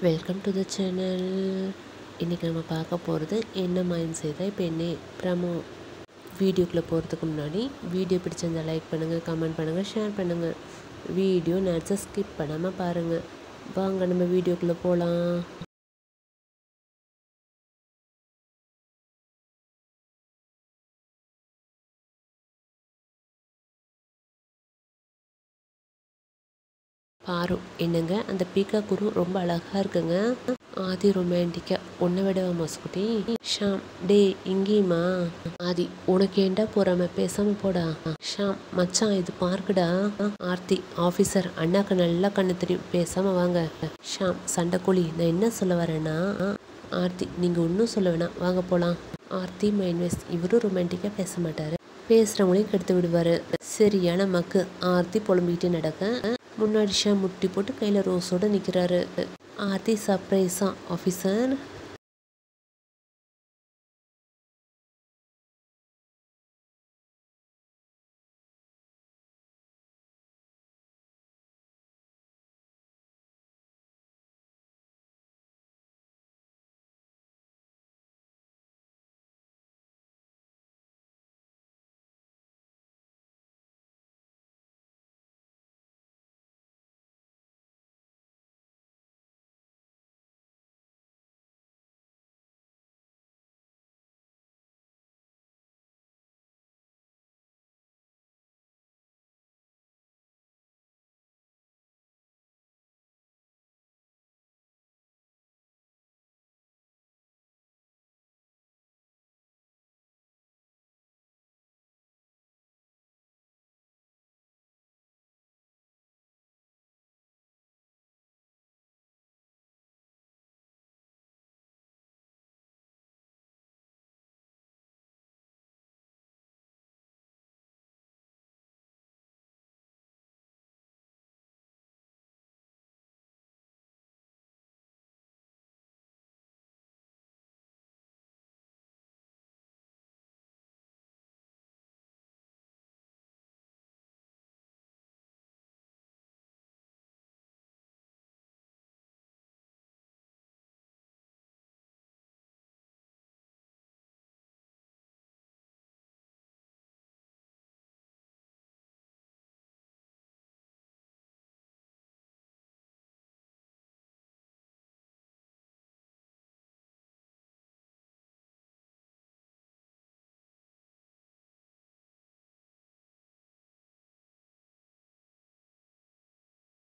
welcome to the channel இன்றைக்கி நம்ம பார்க்க போகிறது என்ன மைண்ட் செய்தால் இப்போ என்ன ப்ரமோ வீடியோக்குள்ளே போகிறதுக்கு முன்னாடி வீடியோ பிடிச்சிருந்தா லைக் பண்ணுங்கள் கமெண்ட் பண்ணுங்கள் ஷேர் பண்ணுங்கள் வீடியோ நேரத்தை ஸ்கிப் பண்ணாமல் பாருங்கள் வாங்க நம்ம வீடியோக்குள்ளே போகலாம் பாரு என்னங்க அந்த பீக்கா குரு ரொம்ப அழகாக இருக்குங்க ஆதி ரொமான்டிக்காக உன்னை விடவா மசுக்குட்டி ஷாம் டே இங்கேயுமா ஆதி உனக்கு ஏன்டா போறாம பேசாம போடா ஷாம் மச்சான் இது பார்க்குடா ஆர்த்தி ஆஃபீஸர் அண்ணாக்கு நல்லா கண்ணு தெரியும் பேசாம வாங்க ஷாம் சண்டைக்கோழி நான் என்ன சொல்ல வரேன்னா ஆர்த்தி நீங்கள் ஒன்றும் சொல்ல வேணாம் வாங்க போகலாம் ஆர்த்தி மைன்வேஸ் இவரும் ரொமான்டிக்காக பேச மாட்டாரு பேசுகிறவங்களையும் கெடுத்து விடுவார் சரியான மக்கு ஆர்த்தி புலம்பிக்கிட்டு நடக்க முன்னாடி ஷா முட்டி போட்டு கையில் ரோஸோடு நிற்கிறாரு ஆர்த்தி சர்ப்ரைஸா ஆஃபீஸர்